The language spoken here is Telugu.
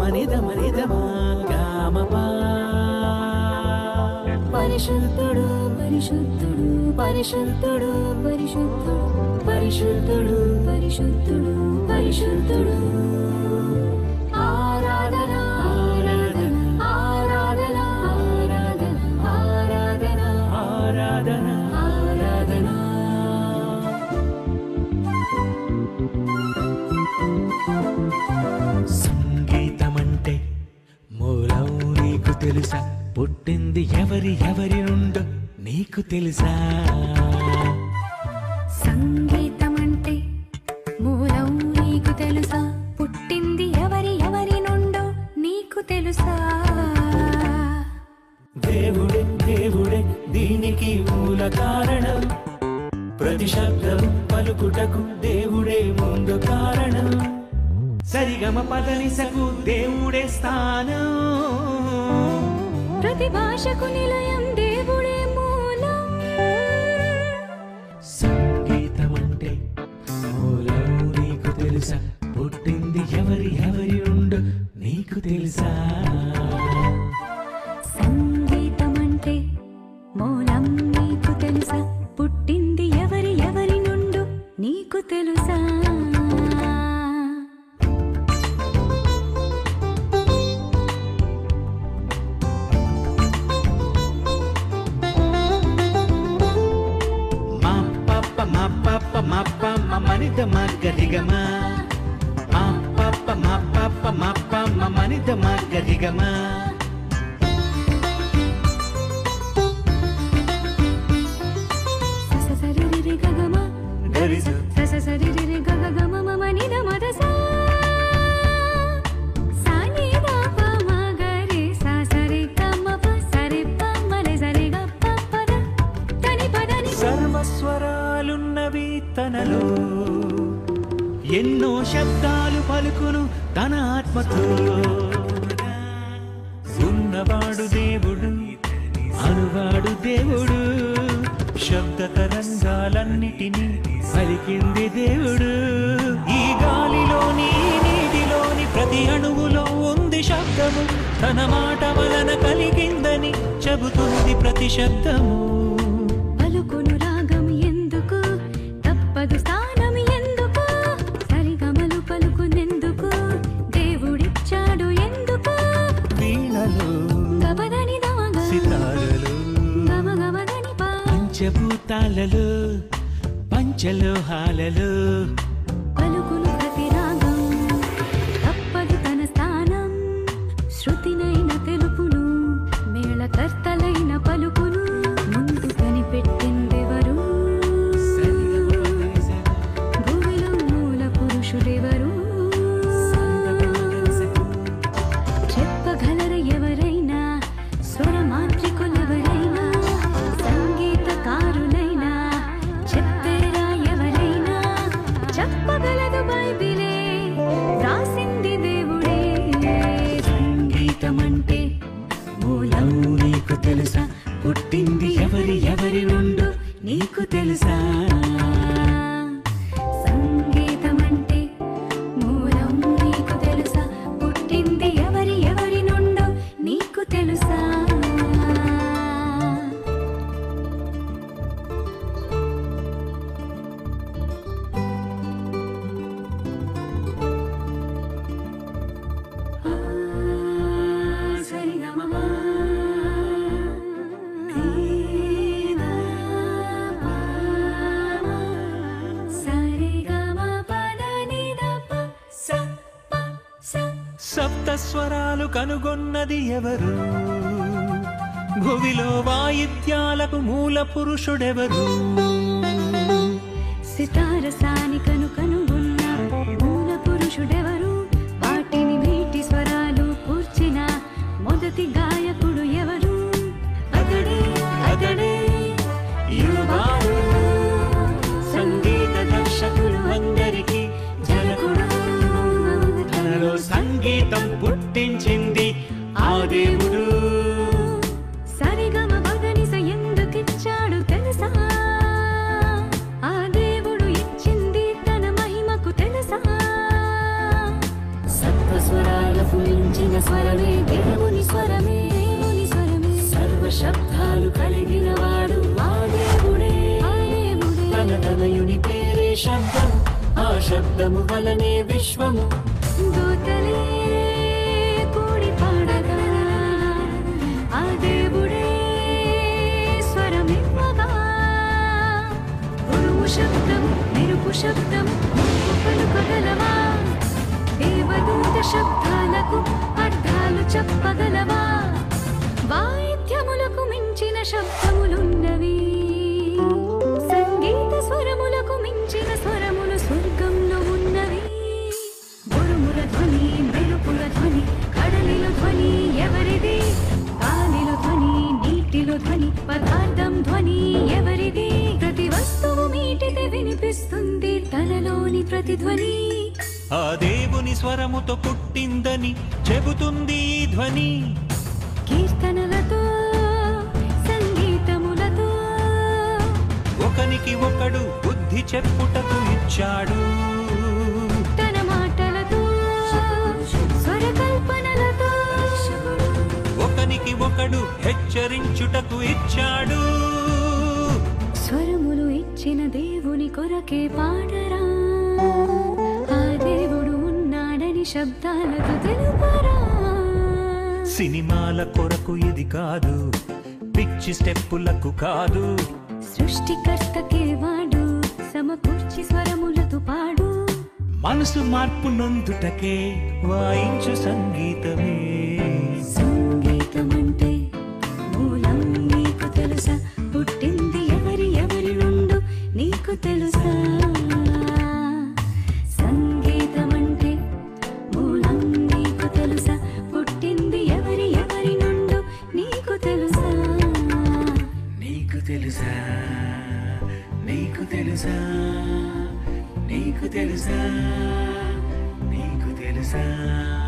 నిదమనిదమా గామపా పరిశుద్ధుడు పరిశుద్ధుడు పరిశుద్ధుడు పరిశుద్ధుడు పరిశుద్ధుడు పరిశుద్ధుడు పరిశుద్ధుడు ఆరాధన ఆరాధన ఆరాధన ఆరాధన ఆరాధన ఆరాధన ఆరాధన సంగీతమంటే మూలం నీకు తెలుసా పుట్టింది ఎవరి ఎవరి నుండో నీకు తెలుసా సంగీతం అంటే మూలం నీకు తెలుసా పుట్టింది ఎవరి ఎవరి నుండో నీకు తెలుసా దేవుడే దేవుడే దీనికి మూల కారణం ప్రతి శబ్దం పలుకుటకు దేవుడే ముందు కారణం సరిగమ పదనిసకు దేవుడే స్థానం ప్రతి భాషకు నిలయం దేవుడే మూలం సంగీతం అంటే మూలం నీకు తెలుసా పుట్టింది ఎవరి ఎవరి నుండో నీకు తెలుసా సంగీతం అంటే మూలం నీకు తెలుసా పుట్టింది ఎవరి ఎవరి నుండు నీకు తెలుసా మా పాప మా పాప మా పమ్మ మనిద మగ్గరిగమా మా పాప మా పాప మా పమ్మ మనిద మగ్గరిగమా సస సరిరిరి గగమ గరిజ సస సరిరిరి గగగమ మమ నిద మద సా సా ని ద ప మ గ రి సా సరి గ మ ప సరి ప మ రి సరి గ ప ప ద దని ప దని సర్వస్వరాలున్నవి తనలో ఎన్నో శబ్దాలు పలుకును తన ఆత్మతో ఉన్నవాడు దేవుడు అనువాడు దేవుడు శబ్ద తరంగాలన్నిటినీ పలికింది దేవుడు ఈ గాలిలోని ఈ నీటిలోని ప్రతి అణువులో ఉంది శబ్దము తన మాట వలన కలిగిందని చెబుతుంది ప్రతి శబ్దము పలుకును రాగం ఎందుకు తప్పదు స్థానం ఎందుకు సరిగమలు పలుకునెందుకు దేవుడిచ్చాడు ఎందుకు వీణలు గబదని దమగ సితారలు గమ గమదని పా పంచభూతాలలో పంచలోహాలలో పలుకును ప్రతి రాగం తప్పదు తన స్థానం శృతినైన తెలుపును మేళకర్తలైన పలుకును ముందు కనిపెట్టిందెవరు భూమిలో మూల పురుషుడెవరు చెప్పగలర ఎవరైనా స్వరమాంత్రికులెవరైనా సంగీతకారులైనా చెప్పేరా ఎవరైనా చెప్పగలదు బైబిలే రాసింది దేవుడే సంగీతమంటే మూలం నీకు తెలుసా పుట్టింది ఎవరి ఎవరి నుండు నీకు తెలుసా సంగీతమంటే మూలం నీకు తెలుసా పుట్టింది ఎవరి ఎవరి నుండో నీకు తెలుసా ఆ, సరిగమప, నీదా పామ, సరిగమపదనిదప, స, ప, స. సప్త స్వరాలు కనుగొన్నది ఎవరు భువిలో వాయిద్యాలకు మూల పురుషుడెవరు సితారసాని కను కనుగొన్న మూల పురుషుడెవరు వాటిని వీటి స్వరాలు కూర్చిన మొదటి గాయకుడు ఎవరు అతడే అతడే యువవాడు సంగీత దర్శకుడు అందరికీ జనకుడు తనలో సంగీతం పుట్టించింది ఆ దేవుడు సరిగమ పదనిస ఎందుకిచ్చాడు తెలుసా తనయుని పేరే శబ్దం ఆ శబ్దము వలనే విశ్వము దూతలే కూడి పాడగా ఆ దేవుడే స్వరమివ్వగా ఉరుము శబ్దం మెరుపు శబ్దం ముప్పు పలుకగలవా దేవదూత శబ్దాలకు అర్థాలు చెప్పగలవా వాయిద్యములకు మించిన శబ్దములున్నవి సంగీత స్వరములకు మించిన స్వరములు స్వర్గంలో ఉన్నవి ఉరుముల ధ్వని మెరుపుల ధ్వని కడలిలో ధ్వని ఎవరిది గాలిలో ధ్వని నీటిలో ధ్వని పదార్థం ధ్వని ఎవరిది ప్రతి వస్తువు మీటితే వినిపిస్తుంది తనలోని ప్రతిధ్వని ఆ దేవుని స్వరముతో పుట్టిందని చెబుతుంది ఈ ధ్వని కీర్తనలతో సంగీతములతో ఒకనికి ఒకడు బుద్ధి చెప్పుటకు ఇచ్చాడు తన మాటలతో స్వరకల్పనలతో ఒకనికి ఒకడు హెచ్చరించుటకు ఇచ్చాడు స్వరములు ఇచ్చిన దేవుని కొరకే పాడరా ఆ దేవుడు ఉన్నాడని శబ్దాలతో తెలుపరా సినిమాల కొరకు ఇది కాదు పిచ్చి స్టెప్పులకు కాదు సృష్టికర్తకే వాడు సమకూర్చి స్వరములతో పాడు మనసు మార్పు నొందుటకే వాయించు సంగీతమే సంగీతం అంటే మూలం నీకు తెలుసా పుట్టింది ఎవరి ఎవరి నుండు నీకు తెలుసా సంగీతం అంటే మూలం నీకు తెలుసా పుట్టింది ఎవరి ఎవరి నుండు నీకు తెలుసా నీకు తెలుసా నీకు తెలుసా నీకు తెలుసా నీకు తెలుసా